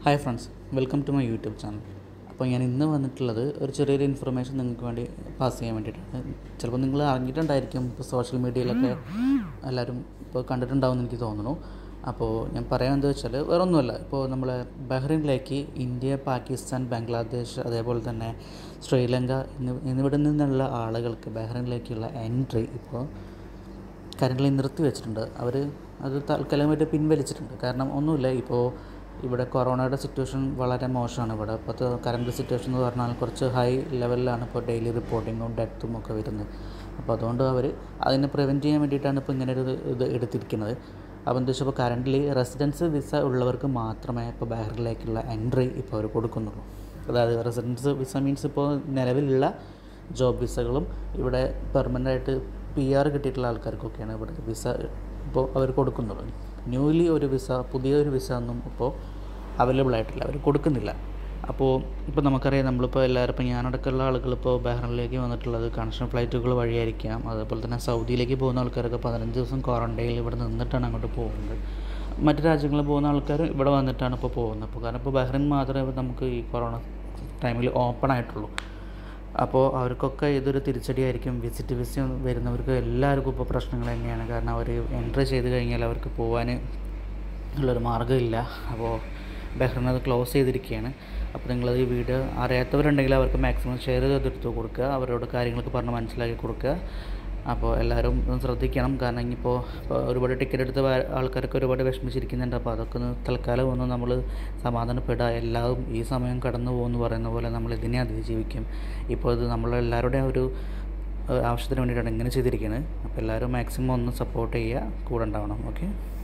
hi friends welcome to my YouTube channel അപ്പോൾ ഞാൻ ഇന്ന് വന്നിട്ടുള്ളത് ഒരു ചെറിയൊരു ഇൻഫർമേഷൻ നിങ്ങൾക്ക് വേണ്ടി പാസ് ചെയ്യാൻ വേണ്ടിയിട്ടാണ് ചിലപ്പോൾ നിങ്ങൾ അറിഞ്ഞിട്ടുണ്ടായിരിക്കും ഇപ്പോൾ സോഷ്യൽ മീഡിയയിലൊക്കെ എല്ലാവരും ഇപ്പോൾ കണ്ടിട്ടുണ്ടാവുമെന്ന് എനിക്ക് തോന്നുന്നു അപ്പോൾ ഞാൻ പറയാൻ എന്താ വെച്ചാൽ വേറെ ഒന്നുമല്ല ഇപ്പോൾ നമ്മൾ ബഹ്റൈനിലേക്ക് ഇന്ത്യ പാകിസ്ഥാൻ ബംഗ്ലാദേശ് അതേപോലെ തന്നെ ശ്രീലങ്ക എന്നിവ എന്നിവിടെ നിന്നുള്ള ആളുകൾക്ക് ബഹ്റൈനിലേക്കുള്ള എൻട്രി ഇപ്പോൾ കറൻ്റ് നിർത്തി വെച്ചിട്ടുണ്ട് അവർ അത് താൽക്കാലികമായിട്ട് പിൻവലിച്ചിട്ടുണ്ട് കാരണം ഒന്നുമില്ല ഇപ്പോൾ ഇവിടെ കൊറോണയുടെ സിറ്റുവേഷൻ വളരെ മോശമാണ് ഇവിടെ ഇപ്പോഴത്തെ കറണ്ട് സിറ്റുവേഷൻ എന്ന് പറഞ്ഞാൽ കുറച്ച് ഹൈ ലെവലിലാണ് ഇപ്പോൾ ഡെയിലി റിപ്പോർട്ടിങ്ങും ഡെത്തും ഒക്കെ വരുന്നത് അപ്പോൾ അതുകൊണ്ട് അവർ അതിനെ പ്രിവെൻറ്റ് ചെയ്യാൻ വേണ്ടിയിട്ടാണ് ഇപ്പോൾ ഇങ്ങനെ ഒരു ഇത് എടുത്തിരിക്കുന്നത് അപ്പോൾ എന്താ വെച്ചാൽ ഇപ്പോൾ കറൻ്റ് റെസിഡൻസ് വിസ ഉള്ളവർക്ക് മാത്രമേ ഇപ്പോൾ ബഹ്റിനിലേക്കുള്ള എൻട്രി ഇപ്പോൾ അവർ കൊടുക്കുന്നുള്ളൂ അതായത് റെസിഡൻസ് വിസ മീൻസ് ഇപ്പോൾ നിലവിലുള്ള ജോബ് വിസകളും ഇവിടെ പെർമനൻ്റ് ആയിട്ട് പി ആർ കിട്ടിയിട്ടുള്ള ആൾക്കാർക്കൊക്കെയാണ് ഇവിടെ വിസ ഇപ്പോൾ അവർ കൊടുക്കുന്നുള്ളൂ ന്യൂലി ഒരു വിസ പുതിയ ഒരു വിസ ഒന്നും ഇപ്പോൾ അവൈലബിൾ ആയിട്ടില്ല അവർ കൊടുക്കുന്നില്ല അപ്പോൾ ഇപ്പോൾ നമുക്കറിയാം നമ്മളിപ്പോൾ എല്ലാവരും ഇപ്പോൾ ഞാനടക്കമുള്ള ആളുകൾ ഇപ്പോൾ ബഹ്റിനിലേക്ക് വന്നിട്ടുള്ളത് കണക്ഷൻ ഫ്ലൈറ്റുകൾ വഴിയായിരിക്കാം അതേപോലെ തന്നെ സൗദിയിലേക്ക് പോകുന്ന ആൾക്കാരൊക്കെ പതിനഞ്ച് ദിവസം ക്വാറൻറ്റൈനിൽ ഇവിടെ നിന്നിട്ടാണ് അങ്ങോട്ട് പോകുന്നത് മറ്റു രാജ്യങ്ങളിൽ പോകുന്ന ആൾക്കാർ ഇവിടെ വന്നിട്ടാണ് ഇപ്പോൾ പോകുന്നത് അപ്പോൾ കാരണം ഇപ്പോൾ ബഹ്റിൻ മാത്രമേ നമുക്ക് ഈ കൊറോണ ടൈമിൽ ഓപ്പൺ ആയിട്ടുള്ളൂ അപ്പോൾ അവർക്കൊക്കെ ഇതൊരു തിരിച്ചടിയായിരിക്കും വിസിറ്റ് വിസ വരുന്നവർക്ക് എല്ലാവർക്കും ഇപ്പോൾ പ്രശ്നങ്ങൾ തന്നെയാണ് കാരണം അവർ എൻട്രി ചെയ്ത് കഴിഞ്ഞാൽ അവർക്ക് പോകാൻ ഉള്ളൊരു മാർഗ്ഗമില്ല അപ്പോൾ ബഹ്റിൻ അത് ക്ലോസ് ചെയ്തിരിക്കുകയാണ് അപ്പോൾ നിങ്ങളത് ഈ വീഡിയോ അറിയാത്തവരുണ്ടെങ്കിൽ അവർക്ക് മാക്സിമം ഷെയർ ചെയ്തെടുത്ത് കൊടുക്കുക അവരോട് കാര്യങ്ങളൊക്കെ പറഞ്ഞ് മനസ്സിലാക്കി കൊടുക്കുക അപ്പോൾ എല്ലാവരും ഒന്ന് ശ്രദ്ധിക്കണം കാരണം ഇനിയിപ്പോൾ ഇപ്പോൾ ഒരുപാട് ടിക്കറ്റ് എടുത്ത വ- ആൾക്കാരൊക്കെ ഒരുപാട് വിഷമിച്ചിരിക്കുന്നുണ്ട് അപ്പോൾ അതൊക്കെ ഒന്ന് തൽക്കാലം ഒന്ന് നമ്മൾ സമാധാനപ്പെടുക എല്ലാവരും ഈ സമയം കടന്നു പോകുമെന്ന് പറയുന്ന പോലെ നമ്മൾ ഇതിനെ അതിജീവിക്കും ഇപ്പോൾ ഇത് നമ്മളെല്ലാവരുടെയും ഒരു ഏഹ്, ആവശ്യത്തിന് വേണ്ടിയിട്ടാണ് ഇങ്ങനെ ചെയ്തിരിക്കുന്നത് അപ്പോൾ എല്ലാവരും മാക്സിമം ഒന്ന് സപ്പോർട്ട് ചെയ്യുക കൂടെ ഉണ്ടാവണം ഓക്കെ